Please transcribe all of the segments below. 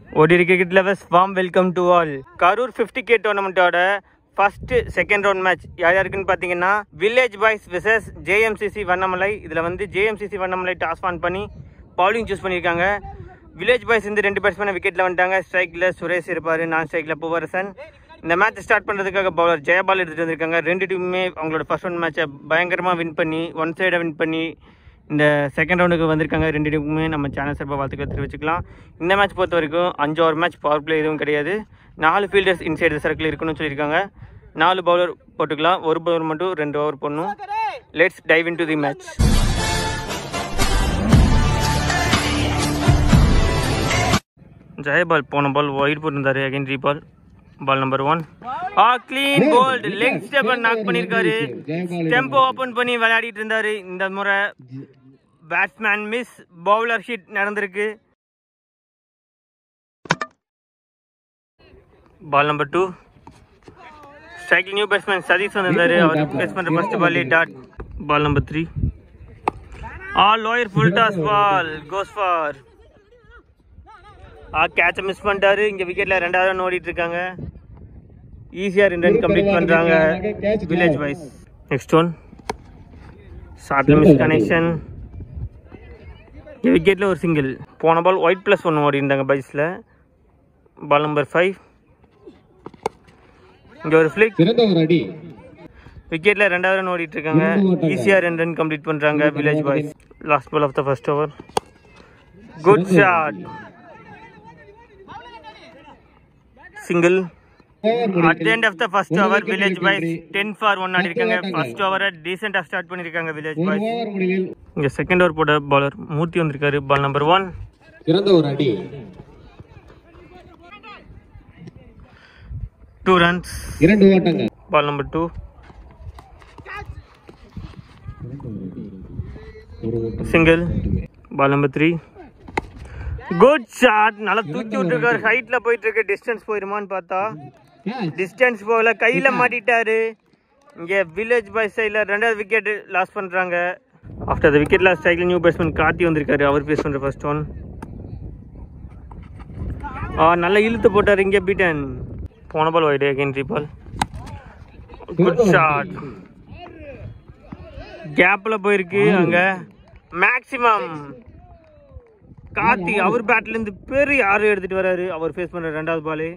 OTT cricket lovers வாம் welcome to all Karur fifty K டோர்னமெண்ட்டோட first second round match யார் யாருக்குன்னு பார்த்தீங்கன்னா village boys versus JMCC Vannamalai இதில் வந்து ஜேஎம்சிசி வண்ணமலை டாஸ் ஆன் பண்ணி பவுலிங் சூஸ் பண்ணியிருக்காங்க வில்லேஜ் பாய்ஸ் வந்து ரெண்டு பேட்ஸ்மேனை விக்கெட்டில் வந்துட்டாங்க ஸ்ட்ரைக்கில் சுரேஷ் இருப்பார் நான் ஸ்ட்ரைக்கில் பூவரசன் இந்த மேட்ச் ஸ்டார்ட் பண்ணுறதுக்காக பவுலர் ஜெயபால் எடுத்துகிட்டு வந்திருக்காங்க ரெண்டு டீமுமே அவங்களோட ஃபர்ஸ்ட் ஒன் மேட்சை பயங்கரமாக வின் பண்ணி ஒன் சைடை வின் பண்ணி இந்த செகண்ட் ரவுண்டுக்கு வந்திருக்காங்க ரெண்டு டீமுமே நம்ம சேனல் சார்பாக வாழ்த்துக்கள் தெரிவிச்சுக்கலாம் இந்த மேட்ச் பொறுத்த வரைக்கும் அஞ்சு ஓவர் மேட்ச் பவர் பிளே எதுவும் கிடையாது நாலு ஃபீல்டர்ஸ் இன்சைடு சர்க்கிள் இருக்குன்னு சொல்லியிருக்காங்க நாலு பவுலர் போட்டுக்கலாம் ஒரு பவுலர் மட்டும் ரெண்டு ஓவர் போடணும் let's dive into the match Jayapal போன பால் ஒயிட் போட்டிருந்தாரு again reball ball number one ah clean bowled leg stump knock பண்ணியிருக்காரு டெம்போ ஓப்பன் பண்ணி விளையாடிட்டு இருந்தாரு இந்த முறை பேட்ஸ்மேன் மிஸ் பவுலர் ஹிட் நடந்திருக்கு பால் நம்பர் டூ ஸ்ட்ரைக்கில் நியூ பேட்ஸ்மேன் சதீஷ் வந்திருந்தாரு அவர் பேஸ் பண்ற first ball dot ball number three ah lower full toss ball goes for ah கேட்சை மிஸ் பண்ணிட்டாரு இங்க விக்கெட்ல ரெண்டாவது ரன் ஓடிட்டு இருக்காங்க ஈஸியா ரெண்டு ரன் கம்ப்ளீட் பண்றாங்க வில்லேஜ் வைஸ் நெக்ஸ்ட் ஒன் ஷார்ட்ல மிஸ் கனெக்ஷன் விக்கெட்ல ஒரு சிங்கிள் போன பால் ஒயிட் பிளஸ் ஒன்று ஓடி இருந்தாங்க பைஸ்ல பால் நம்பர் ஃபைவ் இங்க ஒரு ஃபிளிக் சிறந்த ஒரு அடி விக்கெட்ல ரெண்டாவது ரன் ஓடிட்டு இருக்காங்க ஈஸியா ரெண்டு ரன் கம்ப்ளீட் பண்றாங்க village boys last ball of the first over good shot single at the end of the first over village boys ten for one ஆடி இருக்காங்க ஃபர்ஸ்ட் ஓவரை டீசெண்டாக ஸ்டார்ட் பண்ணியிருக்காங்க வில்லேஜ் ஒரு பாய்ஸ் ஓவர் முடிவில் இங்க செகண்ட் ஓவர் போட்ட பாலர் மூர்த்தி வந்திருக்காரு பால் நம்பர் ஒன் சிறந்த ஒரு அடி டூ ரன்ஸ் இரண்டு ஓட்டங்கள் பால் நம்பர் டூ ஒரு ஓட்டம் single ball number three good shot நல்லா தூக்கி விட்டுருக்காரு ஹைட்ல போயிட்டு இருக்கு டிஸ்டன்ஸ் போயிருமான்னு பார்த்தா Catch. டிஸ்டன்ஸ் போகல கையில மாட்டிட்டாரு இங்க வில்லேஜ் பாய் சைடில் ரெண்டாவது விக்கெட் லாஸ் பண்றாங்க after the wicket loss cycle new batsman Karthi வந்திருக்காரு அவர் பேஸ் பண்ற ஃபர்ஸ்ட் ஒன் ஆ நல்லா இழுத்து போட்டார் இங்க பீட்டன் போன ball wide again ball good shot கேப்ல போயிருக்கு அங்க மேக்ஸிமம் கார்த்தி அவர் பேட்ல இருந்து பெரிய ஆறு எடுத்துட்டு வராரு அவர் ஃபேஸ் பண்ற ரெண்டாவது ball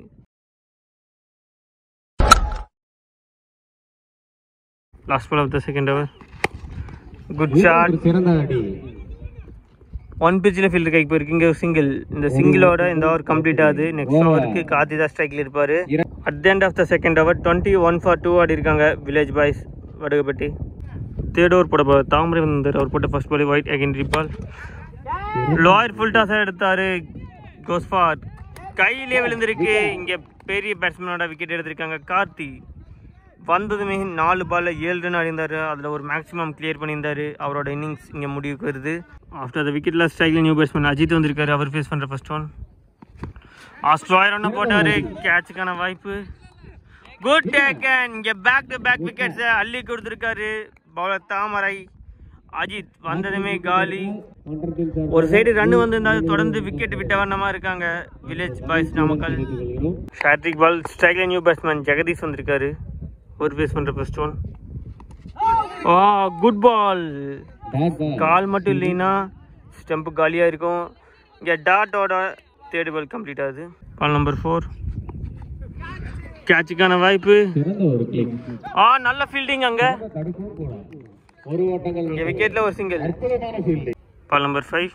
last ball of the second over good shot ஒரு சிறந்த அடி ஒன் பிச்சில் ஃபீல்டு கைக்கு போயிருக்கு இங்கே சிங்கிள் இந்த சிங்கிளோட இந்த ஓவர் கம்ப்ளீட் ஆகுது நெக்ஸ்ட் ஓவருக்கு கார்த்தி தான் ஸ்ட்ரைக்கில் இருப்பார் இர- at the end of the second over twenty one for two ஆடி இருக்காங்க village boys Vadugapatti third over போட போ- தாமரை வந்தார் அவர் போட்ட first ball wide again ball lower full டாஸாக எடுத்தாரு கோஸ்பாட் கையிலே விழுந்திருக்கு இங்கே பெரிய பேட்ஸ்மேனோட விக்கெட் எடுத்திருக்காங்க கார்த்தி வந்ததுமே நாலு பால்ல ஏழு ரன் அடிந்தார் அதில் ஒரு மேக்ஸிமம் கிளியர் பண்ணியிருந்தாரு அவரோட இன்னிங்ஸ் இங்கே முடிவுக்கு வருது ஆஃப்டர் த விக்கெட்ல ஸ்ட்ரைக்கில் நியூ பேட்ஸ்மேன் அஜித் வந்திருக்காரு அவர் ஃபேஸ் பண்ணுற ஃபர்ஸ்ட் ஒன் ஆஸ்ட்ராயர் ஒன்று போட்டாரு கேட்சுக்கான வாய்ப்பு குட் டேக்கன் இங்கே பேக் டு பேக் விக்கெட்ஸை அள்ளி கொடுத்துருக்காரு பவுலர் தாமரை அஜித் வந்ததுமே காலி மன்றத்தில் சார் ஒரு சைடு ரன் வந்திருந்தாலும் தொடர்ந்து விக்கெட் விட்ட வண்ணமா இருக்காங்க வில்லேஜ் பாய்ஸ் நாமக்கல் கொள்கிறோம். ஷாட்ரிக் பால் ஸ்ட்ரைக்ல நியூ பேட்ஸ்மேன் ஜெகதீஷ் வந்திருக்காரு ஒரு பேஸ் பண்ற first one ah good ball dot ball. கால் மட்டும் இல்லைன்னா ஸ்டெம்ப் காலியா இருக்கும் இங்க டாட்டோட தேர்ட் பால் கம்ப்ளீட் ஆகுது பால் நம்பர் ஃபோர் கேட்சுக்கான வாய்ப்பு சிறந்த ஒரு கிளிக் ஆ நல்ல ஃபீல்டிங் அங்க தடுக்கவும் கூட ஒரு ஓட்டங்கள் இங்க விக்கெட்ல ஒரு சிங்கிள் அற்புதமான field ball number five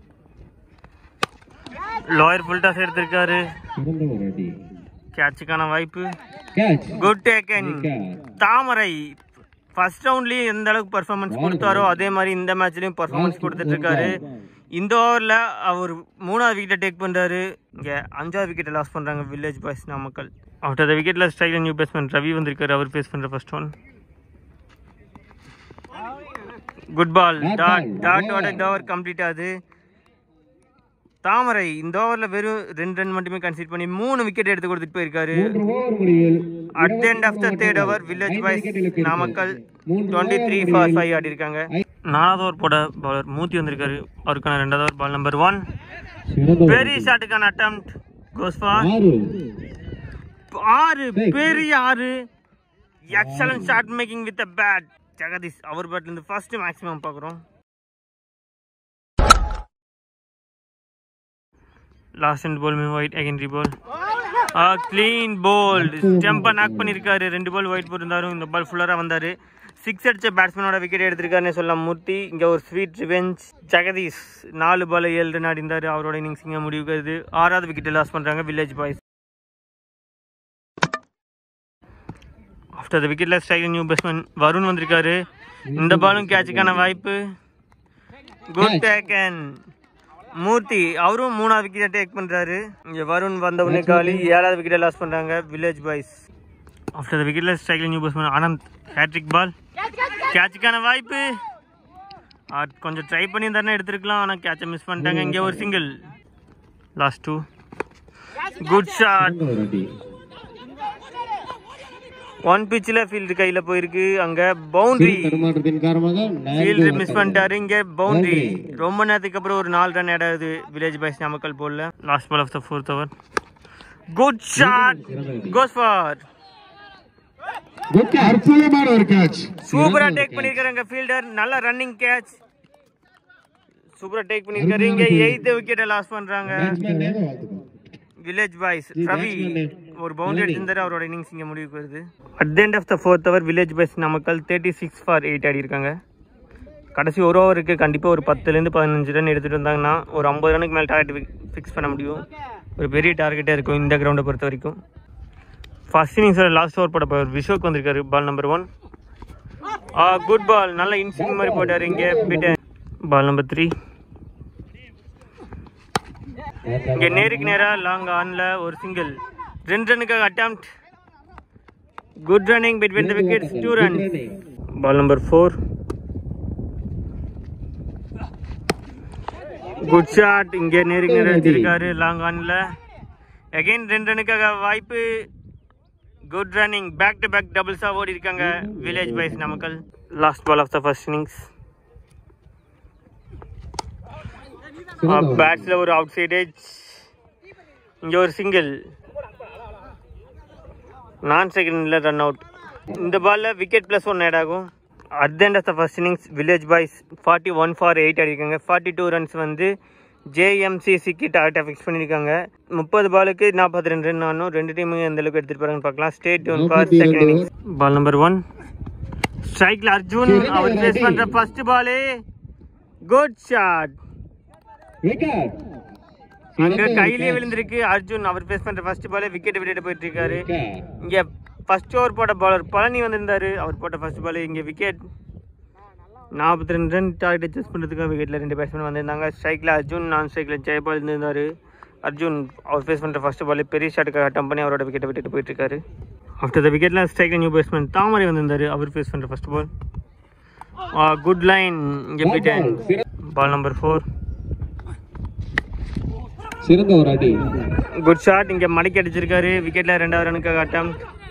lower full toss எடுத்திருக்காரு சிறந்த ஒரு அடி கேட்சுக்கான வாய்ப்பு catch good taken Thamarai first ரவுண்ட்லயே எந்த அளவுக்கு பர்ஃபார்மன்ஸ் கொடுத்தாரோ அதே மாதிரி இந்த மேட்ச்லயும் பர்ஃபார்மன்ஸ் கொடுத்துட்டு இருக்காரு இந்த ஓவர்ல அவர் மூணாவது விக்கெட்டை டேக் பண்றாரு இங்க அஞ்சாவது விக்கெட்டை லாஸ் பண்றாங்க village boys Namakkal after the விக்கெட்ல ஸ்டைல் நியூ பேட்ஸ்மேன் ரவி வந்திருக்காரு அவர் ஃபேஸ் பண்ற first one good ball dot டாட்டோட இந்த ஓவர் கம்ப்ளீட் ஆகுது தாமரை இந்த ஓவர்ல வெறும் ரெண்டு ரன் மட்டுமே கன்சிட் பண்ணி மூணு விக்கெட் எடுத்து கொடுத்துட்டு போயிருக்காரு மூன்று ஓவர் முடிவில் at the end of the third over village boys Namakkal twenty three for five ஆடி இருக்காங்க நாலாவது ஓவர் போட பவுலர் மூத்தி வந்திருக்காரு அவருக்கான ரெண்டாவது ஓவர் பால் நம்பர் ஒன் சிறந்த பெரிய ஷாட்டுக்கான அட்டம்ப்ட் கோஸ் ஃபார் ஆறு ஆறு பெரிய ஆறு excellent shot making with a bat Jagadeesh அவர் பேட்ல இருந்து ஃபர்ஸ்ட் மேக்ஸிமம் பார்க்குறோம் last and ball wide secondary ball clean bowled ஸ்டெம்பை நாக் பண்ணியிருக்காரு ரெண்டு பால் ஒயிட் போட்டிருந்தாரும் இந்த பால் ஃபுல்லராக வந்தார் சிக்ஸ் அடிச்ச பேட்ஸ்மேனோட விக்கெட் எடுத்திருக்காருன்னு சொல்லலாம் மூர்த்தி இங்கே ஒரு ஸ்வீட் ரிவெஞ்ச் ஜெகதீஷ் நாலு பால் ஏழு ரன் ஆடிந்தார் அவரோட இன்னிங்ஸ் இங்கே முடிவுக்கு வருது ஆறாவது விக்கெட்டை லாஸ் பண்ணுறாங்க வில்லேஜ் பாய்ஸ் ஆஃப்டர் த விக்கெட்ல ஸ்ட்ரைக் நியூ பேட்ஸ்மேன் வருண் வந்திருக்காரு இந்த பாலும் கேட்சுக்கான வாய்ப்பு குட் டேக்கன் மூர்த்தி அவரும் மூணாவது விக்கெட்டை டேக் பண்றாரு இங்க வருண் வந்த உடனே காலி ஏழாவது விக்கெட்டை லாஸ் பண்றாங்க வில்லேஜ் பாய்ஸ் ஆஃப்டர் த விக்கெட்ல strike new batsman Anand hat trick ball கேட்சுக்கான வாய்ப்பு ஆ, கொஞ்சம் ட்ரை பண்ணி தானே எடுத்திருக்கலாம் ஆனால் கேட்சை மிஸ் பண்ணிட்டாங்க இங்கே ஒரு single last two good shot சிறந்த ஒரு அடி ஒன் பிச்சில் ஃபீல்டு கையில் போயிருக்கு அங்கே பவுண்டரி சிறு தடுமாற்றத்தின் காரணமாக ஃபீல்டு நான்கு மிஸ் பண்ணிட்டாரு இங்கே பவுண்டரி Boundary. ரொம்ப நேரத்துக்கு அப்புறம் ஒரு நாலு ரன் ஆடாது வில்லேஜ் பாய்ஸ் நாமக்கல் போடல last ball of the fourth over good shot goes for good அற்புதமான ஒரு கேட்ச் சூப்பரா டேக் பண்ணிருக்காங்க ஃபீல்டர் நல்ல ரன்னிங் கேட்ச் சூப்பரா டேக் பண்ணிருக்காரு இங்க எய்த் விக்கெட்டை லாஸ் பண்றாங்க வில்லேஜ் பாய்ஸ் ரவி ஒரு பவுண்டரி அடிச்சிருந்தாரு அவரோட இன்னிங்ஸ் இங்க முடிவுக்கு வருது at the end of the fourth over village boys Namakkal thirty six for eight ஆடி இருக்காங்க கடைசி ஒரு ஓவருக்கு கண்டிப்பாக ஒரு பத்துலேருந்து பதினஞ்சு ரன் எடுத்துகிட்டு வந்தாங்கன்னா ஒரு ஐம்பது ரனுக்கு மேலே டார்கெட் ஃபிக்ஸ் பண்ண முடியும் ஒரு பெரிய டார்கெட்டாக இருக்கும் இந்த கிரவுண்டை பொறுத்த வரைக்கும் ஃபர்ஸ்ட் இன்னிங்ஸில் லாஸ்ட் ஓவர் போட போய் விஷோக் வந்திருக்காரு ball number one ah good ball நல்ல இன்சிங் மாதிரி போட்டார் இங்கே பிட்டேன் பால் நம்பர் த்ரீ இங்கே நேருக்கு நேராக லாங் ஆன்ல ஒரு சிங்கிள் ரெண்டு ரனுக்காக attempt good running between the wickets two run ball number four good shot இங்கே நேருக்கு நேரம் வச்சிருக்காரு லாங் ஆன்ல அகைன் ரெண்டு ரனுக்காக வாய்ப்பு good running back to back டபுள்ஸா ஓடி இருக்காங்க village boys Namakkal last ball of the first innings பேட்ஸ்ல ஒரு அவுட் சைடேஜ் இங்க ஒரு சிங்கிள் நான் செகண்ட்ல ரன் அவுட் இந்த பால்ல விக்கெட் பிளஸ் ஒன் ஆட் ஆகும் at the end of the first innings village boys forty one for eight அடிக்காங்க ஃபார்ட்டி டூ ரன்ஸ் வந்து ஜேஎம்சிசிக்கு டார்கெட்டை ஃபிக்ஸ் பண்ணியிருக்காங்க முப்பது பாலுக்கு நாற்பத்தி ரெண்டு ரன் ஆனும் ரெண்டு டீமும் எந்த அளவுக்கு எடுத்துட்டு போறாங்கன்னு பார்க்கலாம் state one for second innings ball number one ஸ்ட்ரைக்ல அர்ஜுன் அவர் ஃபேஸ் பண்ற ஃபர்ஸ்ட் பாலே குட் ஷாட் விக்கெட் அங்க கையிலே விழுந்திருக்கு அர்ஜுன் அவர் ஃபேஸ் பண்ற ஃபர்ஸ்ட் பாலே விக்கெட் விட்டுட்டு போயிட்டு இருக்காரு இங்க ஃபர்ஸ்ட் ஓவர் போட்ட பாலர் பழனி வந்திருந்தாரு அவர் போட்ட ஃபர்ஸ்ட் பால் இங்க விக்கெட் நாற்பத்தி ரெண்டு ரன் டார்கெட் செஸ் பண்ணுறதுக்காக விக்கெட்டில் ரெண்டு பேட்ஸ்மேன் வந்திருந்தாங்க ஸ்ட்ரைக்கில் அர்ஜுன் நான் ஸ்ட்ரைக்கில் ஜெயபால் இருந்திருந்தாரு அர்ஜுன் அவர் ஃபேஸ் பண்ணுற ஃபர்ஸ்ட் பால் பெரிய ஷாட்டுக்காக அட்டம் பண்ணி அவரோட விக்கெட்டை விட்டுட்டு போயிட்டு இருக்காரு ஆஃப்டர் த விக்கெட்டில் ஸ்ட்ரைக்கில் நியூ பேட்ஸ்மேன் தாமரை வந்திருந்தாரு அவர் ஃபேஸ் பண்ணுற ஃபர்ஸ்ட் பால் குட் லைன் இங்கே போயிட்டேன் பால் நம்பர் ஃபோர் சிறந்த ஒரு அடி குட் ஷாட் இங்கே மடக்கி அடிச்சிருக்காரு விக்கெட்டில் ரெண்டாவது ரனுக்காக அட்டம்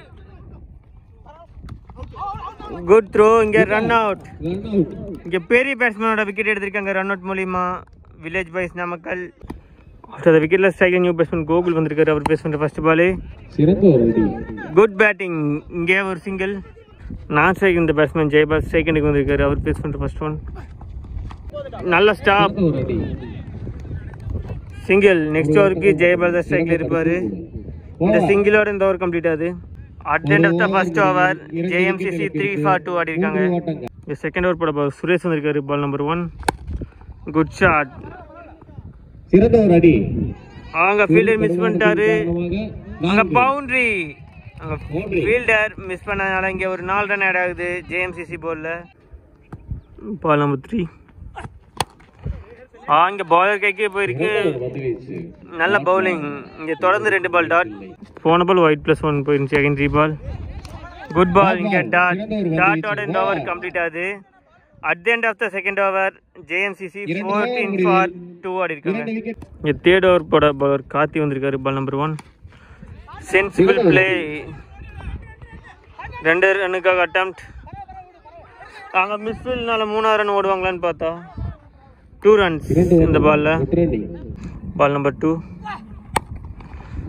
குட் த்ரோ இங்கே ரன் அவுட் ரன் அவுட் இங்கே பெரிய பேட்ஸ்மேனோட விக்கெட் எடுத்திருக்காங்க ரன் அவுட் மூலியமா village boys Namakkal after the விக்கெட்டில் ஸ்ட்ரைக் நியூ பேட்ஸ்மேன் கோகுல் வந்திருக்காரு அவர் பேஸ் பண்ணுற ஃபர்ஸ்ட் பாலே சிறந்த ஒரு அடி குட் பேட்டிங் இங்கே ஒரு சிங்கிள் நான் ஸ்ட்ரைக் இந்த பேட்ஸ்மேன் ஜெயபால் செகண்டுக்கு வந்திருக்காரு அவர் பேஸ் பண்ணுற ஃபர்ஸ்ட் ஒன் நல்ல ஸ்டாப் சிறந்த ஒரு அடி சிங்கிள் நெக்ஸ்ட் ஓவருக்கு ஜெயபால் தான் ஸ்ட்ரைக்கில் இருப்பார் இந்த சிங்கிளோட இந்த ஓவர் கம்ப்ளீட் ஆகுது at end of the first over JMCC three for two ஆடி இருக்காங்க மூன்று ஓட்டங்கள் இந்த செகண்ட் ஓவர் போட போ- சுரேஷ் வந்திருக்காரு ball number one good shot சிறந்த ஒரு அடி அவங்க ஃபீல்டர் மிஸ் பண்ணிட்டாரு காரணமாக அங்க நான்கு. பவுண்டரி அங்க Boundary. ஃபீல்டர் மிஸ் பண்ணனால இங்க ஒரு நாலு ரன் ஆட் ஆகுது ஜேஎம்சிசி போல்ல பால் நம்பர் த்ரீ ஆ இங்க பாலர் கைக்கே போயிருக்கு சிறந்த ஒரு பந்து வீச்சு. நல்ல பவுலிங் இங்க தொடர்ந்து ரெண்டு பால் டாட் போன பால் ஒயிட் பிளஸ் ஒன் போயிருந்துச்சு செகண்டரி பால் குட் பால் இங்க டாட் டாட்டோட இந்த ஓவர் கம்ப்ளீட் ஆகுது at the end of the second over JMCC இரண்டு ஃபோர்டீன் over ஃபார் டூ ஆடி இருக்காங்க இரண்டு விக்கெட் இங்க தேர்ட் ஓவர் போட பவுலர் கார்த்தி வந்திருக்காரு ball number one sensible play ரெண்டு ரன்னுக்காக அட்டம்ப்ட் அங்கே மிஸ்ஃபீல்ட்னால மூணாவது ரன் ஓடுவாங்களான்னு பார்த்தா டூ ரன்ஸ் இரண்டு இந்த பால்ல வெற்றி. பால் நம்பர் டூ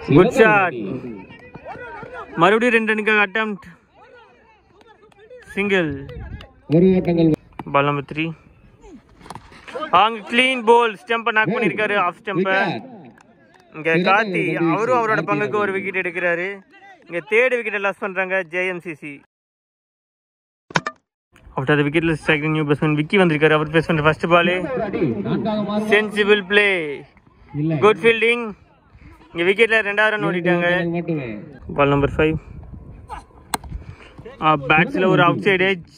குட் சிறந்த ஷாட் அடி. மறுபடியும் ரெண்டு ரனுக்காக அட்டம் சிங்கிள் ஒரு ஓட்டங்கள் பால் நம்பர் த்ரீ அங்க கிளீன் போல் ஸ்டெம்பை நாக் பண்ணிருக்காரு ஆஃப் ஸ்டெம்பை விக்கெட். இங்க கார்த்தி அவரும் அவரோட பங்குக்கு ஒரு விக்கெட் எடுக்கிறாரு இங்க தேர்ட் விக்கெட் லாஸ் பண்றாங்க ஜேஎம்சிசி ஆஃப்டர் த விக்கெட்ல ஸ்ட்ரைக்கிங் நியூ பேட்ஸ்மேன் விக்கி வந்திருக்காரு அவர் பேஸ் பண்ற ஃபர்ஸ்ட் பால் ஒரு அடி. நான்காக மாறுமா? சென்சிபிள் பிளே இல்லை. குட் ஃபீல்டிங் இங்க விக்கெட்ல ரெண்டாவது ரன் ஓடிட்டாங்க ஓட்டங்கள் மட்டுமே பால் நம்பர் ஃபைவ் பேட்ஸ்ல ஒரு அவுட் சைடு எஜ்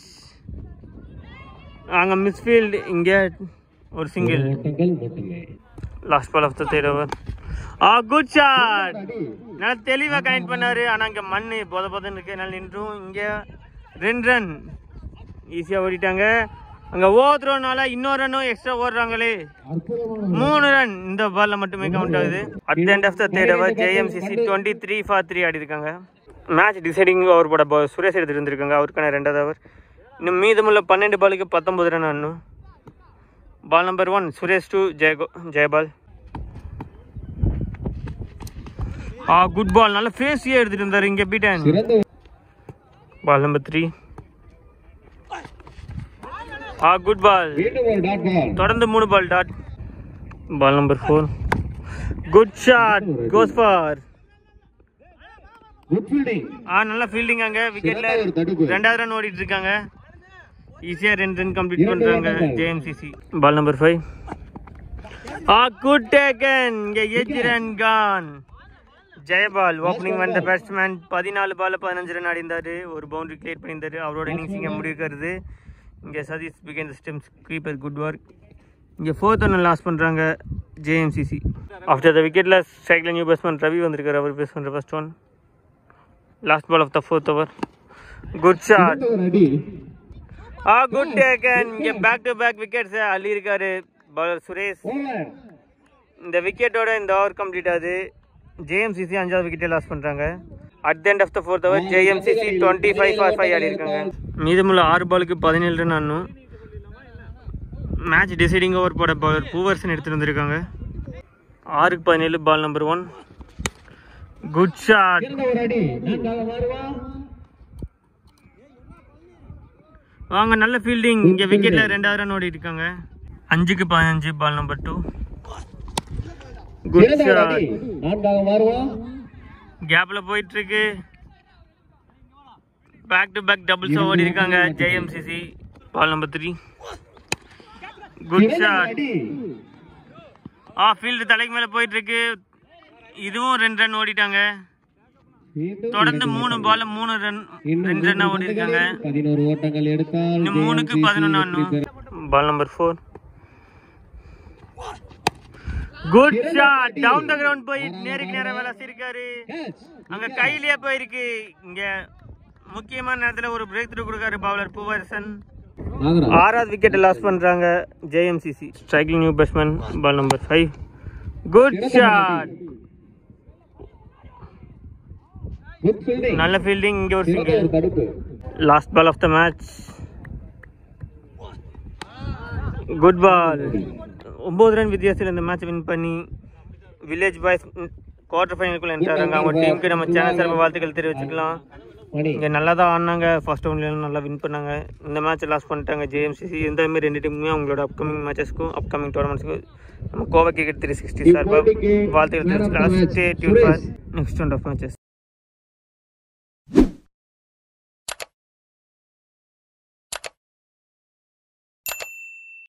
அங்க மிஸ்ஃபீல்ட் இங்க ஒரு சிங்கிள் ஓட்டங்கள் மட்டுமே last ball of the third over ah good shot அடி. நல்லா தெளிவாக கனெக்ட் பண்ணாரு ஆனால் இங்கே மண் பொத பொதன்னு இருக்கு என்னால் நின்றும் இங்கே ரெண்டு ரன் ஈஸியாக ஓடிட்டாங்க அங்கே ஓதுறோனால இன்னொரு ரன்னும் எக்ஸ்ட்ரா ஓடுறாங்களே அற்புதமான மூணு ரன் இந்த பால்ல மட்டுமே கவுண்ட் ஆகுது at the end of the third over JMCC twenty three for three ஆடி இருக்காங்க மேட்ச் டிசைடிங் ஓவர் போட பா- சுரேஷ் எடுத்துட்டு இருந்திருக்காங்க அவருக்கான ரெண்டாவது ஓவர் இன்னும் மீதமுள்ள பன்னெண்டு பாலுக்கு பத்தொன்பது ரன் ஆடணும் ball number one Suresh to ஜெயகோ ஜெயபால் ஆ குட் பால் நல்ல ஃபேஸியே எடுத்துட்டு இருந்தாரு இங்கே பீட்டன் சிறந்த ball number three ah good ball மீண்டும் ஒரு டாட் பால் தொடர்ந்து மூணு ball dot ball number four good shot goes for good fielding ah நல்ல ஃபீல்டிங் அங்க விக்கெட்ல சிறந்த ஒரு தடுப்பு ரெண்டாவது ரன் ஓடிட்டு இருக்காங்க ஈஸியா ரெண்டு ரன் கம்ப்ளீட் இரண்டு பண்றாங்க ரன்கள். JMCC ball number five ah good taken இங்க எஜ் ரன் கான் ஜெயபால் ஓப்பனிங் வந்த பேட்ஸ்மேன் பதினாலு பால் பதினஞ்சு ரன் ஆடிந்தாரு ஒரு பவுண்டரி கிளியர் பண்ணியிருந்தாரு அவரோட இன்னிங்ஸ் இங்கே முடிக்கிறது இங்கே சதீஷ் பிகன் ஸ்டெம்ஸ் கீப்பர் குட் ஒர்க் இங்கே ஃபோர்த் ரன் லாஸ் பண்ணுறாங்க ஜேஎம்சிசி ஆஃப்டர் த விக்கெட்டில் ஸ்ட்ரைக்கில் நியூ பேட்ஸ்மேன் ரவி வந்திருக்காரு அவர் பேஸ் பண்ணுற first one last ball of the fourth over good shot சிறந்த ஒரு அடி ஆ குட் டேக்கன் இங்கே பேக் டு பேக் விக்கெட்ஸை அள்ளி இருக்காரு பவுலர் சுரேஷ் ஓவர் இந்த விக்கெட்டோட இந்த ஓவர் கம்ப்ளீட் ஆகுது ஜேஎம்சிசி அஞ்சாவது விக்கெட்டை லாஸ் பண்ணுறாங்க at the end of the fourth over JMCC twenty five for five ஆடி இருக்காங்க மீதமுள்ள ஆறு பாலுக்கு பதினேழு ரன் ஆடணும் மேட்ச் டிசைடிங் ஓவர் போட பவுலர் பூவர்சன் எடுத்துட்டு வந்திருக்காங்க ஆறுக்கு பதினேழு ball number one good shot சிறந்த ஒரு அடி நான்காக மாறுமா வாங்க நல்ல ஃபீல்டிங் இங்கே விக்கெட்டில் ரெண்டாவது ரன் ஓடி இருக்காங்க அஞ்சுக்கு பதினஞ்சு பால் நம்பர் டூ குட் சிறந்த ஒரு ஷாட் அடி நான்காக மாறுமா கேப்ல போயிட்டு இருக்கு பேக் டு பேக் டபுள்ஸ் ஓடி இருக்காங்க JMCC ball number three good சிறந்த ஒரு ஷாட் அடி ஆ ஃபீல்டு தலைக்கு மேல போயிட்டு இருக்கு இதுவும் ரெண்டு ரன் ஓடிட்டாங்க மீண்டும் தொடர்ந்து மூணு பால்ல மூணு ரன் இன்னும் ரெண்டு ரன்னா ஓடி இருக்காங்க பதினோரு ஓட்டங்கள் எடுத்தால் இன்னும் மூணுக்கு JMCC பதினொன்று வெற்றி ஆடணும் பெறும். Ball number four good shot down the ground போய் நேருக்கு நேரா விளாசிருக்காரு Catch. அங்க கையிலேயே போயிருக்கு இங்க முக்கியமான நேரத்துல ஒரு பிரேக் த்ரூ கொடுக்காரு பவுலர் பூவரசன் நாகராஜ். ஆறாவது விக்கெட் லாஸ் பண்றாங்க JMCC striking new batsman ball number five good shot Good fielding. நல்ல ஃபீல்டிங் இங்க ஒரு சிறந்த சிங்கிள் ஒரு தடுப்பு last ball of the match good ball ஒன்பது ரன் வித்தியாசத்தில் இந்த மேட்ச் வின் பண்ணி வில்லேஜ் பாய்ஸ் குவார்டர் ஃபைனலுக்குள்ள என்ட்ராங்க அவங்க டீமுக்கு நம்ம சேனல் சார்பாக வாழ்த்துக்கள் தெரிவிச்சுக்கலாம் மணி இங்கே நல்லா தான் ஆடினாங்க ஃபர்ஸ்ட் ரவுண்ட்லேயும் நல்லா வின் பண்ணாங்க இந்த மேட்ச் லாஸ் பண்ணிட்டாங்க ஜேஎம்சிசி இந்த மாதிரி ரெண்டு டீமுமே அவங்களோட அப்கமிங் மேட்சஸ்க்கும் அப்கமிங் டோர்னமெண்ட்ஸ்க்கும் நம்ம கோவா கிரிக்கெட் த்ரீ சிக்ஸ்டி சார்பாக வாழ்த்துக்கள் தெரிவிச்சுக்கலாம் stay tune for next round of matches